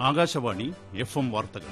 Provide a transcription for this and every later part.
Akashvani F M വാർത്തകൾ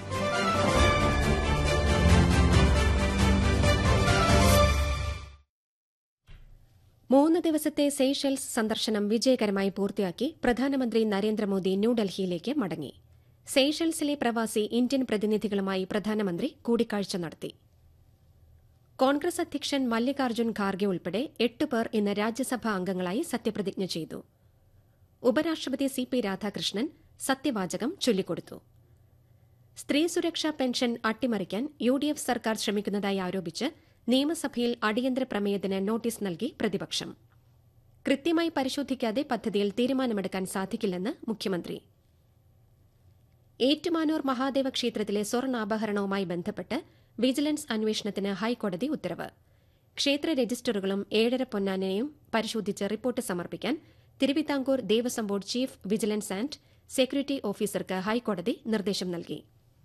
മൂന്ന് ദിവസത്തെ സെയ്ഷെൽസ് സന്ദർശനം വിജയകരമായി പൂർത്തിയാക്കി പ്രധാനമന്ത്രി നരേന്ദ്രമോദി ന്യൂഡൽഹിയിലേക്ക് മടങ്ങി സെയ്ഷെൽസിലെ പ്രവാസി ഇന്ത്യൻ പ്രതിനിധികളുമായി പ്രധാനമന്ത്രി കൂടിക്കാഴ്ച നടത്തി കോൺഗ്രസ് അധ്യക്ഷൻ മല്ലികാർജ്ജുൻ ഖാർഗെ ഉൾപ്പെടെ എട്ട് പേർ ഇന്ന് രാജ്യസഭാ അംഗങ്ങളായി സത്യപ്രതിജ്ഞ ചെയ്തു ഉപരാഷ്ട്രപതി സി പി രാധാകൃഷ്ണൻ സത്യവാചകം ചൊല്ലിക്കൊടുത്തു സ്ത്രീ സുരക്ഷാ പെൻഷൻ അട്ടിമറിക്കാൻ യു ഡി എഫ് സർക്കാർ ശ്രമിക്കുന്നതായി ആരോപിച്ച് നിയമസഭയിൽ അടിയന്തര പ്രമേയത്തിന് നോട്ടീസ് നൽകി പ്രതിപക്ഷം കൃത്യമായി പരിശോധിക്കാതെ പദ്ധതിയിൽ തീരുമാനമെടുക്കാൻ സാധിക്കില്ലെന്ന് മുഖ്യമന്ത്രി ഏറ്റുമാനൂർ മഹാദേവ ക്ഷേത്രത്തിലെ സ്വർണ്ണാഭരണവുമായി ബന്ധപ്പെട്ട് വിജിലൻസ് അന്വേഷണത്തിന് ഹൈക്കോടതി ഉത്തരവ് ക്ഷേത്ര രജിസ്റ്ററുകളും ഏഴര പൊന്നാനയും പരിശോധിച്ച് റിപ്പോർട്ട് സമർപ്പിക്കാൻ Thiruvithamkoor Devaswom board chief vigilance and security ഓഫീസർക്ക് ഹൈക്കോടതി നിർദ്ദേശം നൽകി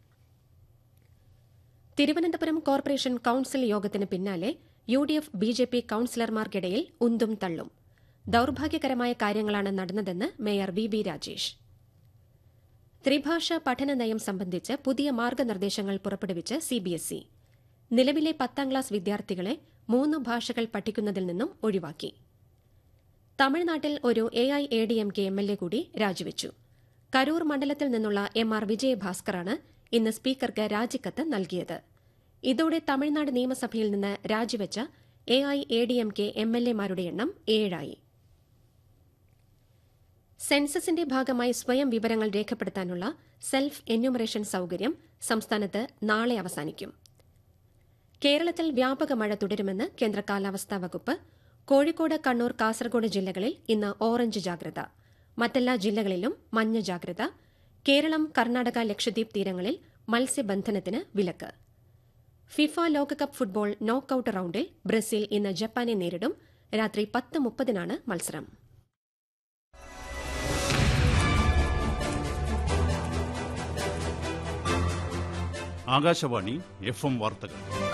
തിരുവനന്തപുരം കോർപ്പറേഷൻ കൌൺസിൽ യോഗത്തിന് പിന്നാലെ U D F B J P കൌൺസിലർമാർക്കിടയിൽ ഉന്തും തള്ളും ദൌർഭാഗ്യകരമായ കാര്യങ്ങളാണ് നടന്നതെന്ന് മേയർ വി വി രാജേഷ് ത്രിഭാഷ പഠന നയം സംബന്ധിച്ച് പുതിയ മാർഗനിർദ്ദേശങ്ങൾ പുറപ്പെടുവിച്ച് സിബിഎസ്ഇ നിലവിലെ പത്താം ക്ലാസ് വിദ്യാർത്ഥികളെ മൂന്ന് ഭാഷകൾ പഠിക്കുന്നതിൽ നിന്നും ഒഴിവാക്കി തമിഴ്നാട്ടിൽ ഒരു A I A D M K M L A കൂടി രാജിവെച്ചു കരൂർ മണ്ഡലത്തിൽ നിന്നുള്ള എം ആർ വിജയഭാസ്കറാണ് ഇന്ന് സ്പീക്കർക്ക് രാജിക്കത്ത് നൽകിയത് ഇതോടെ തമിഴ്നാട് നിയമസഭയിൽ നിന്ന് രാജിവെച്ച A I A D M K M L എമാരുടെ എണ്ണം ഏഴായി സെൻസസിന്റെ ഭാഗമായി സ്വയം വിവരങ്ങൾ രേഖപ്പെടുത്താനുള്ള സെൽഫ് എന്യൂമറേഷൻ സൌകര്യം സംസ്ഥാനത്ത് നാളെ അവസാനിക്കും കേരളത്തിൽ വ്യാപക മഴ തുടരുമെന്ന് കേന്ദ്ര കാലാവസ്ഥാ വകുപ്പ് കോഴിക്കോട് കണ്ണൂർ കാസർഗോഡ് ജില്ലകളിൽ ഇന്ന് ഓറഞ്ച് ജാഗ്രത മറ്റെല്ലാ ജില്ലകളിലും മഞ്ഞ ജാഗ്രത കേരളം കർണാടക ലക്ഷദ്വീപ് തീരങ്ങളിൽ മത്സ്യബന്ധനത്തിന് വിലക്ക് ഫിഫ ലോകകപ്പ് ഫുട്ബോൾ നോക്കൌട്ട് റൌണ്ടിൽ ബ്രസീൽ ഇന്ന് ജപ്പാനെ നേരിടും രാത്രി പത്ത് മുപ്പതിനാണ് മത്സരം ആകാശവാണി എഫ് എം വാർത്തകൾ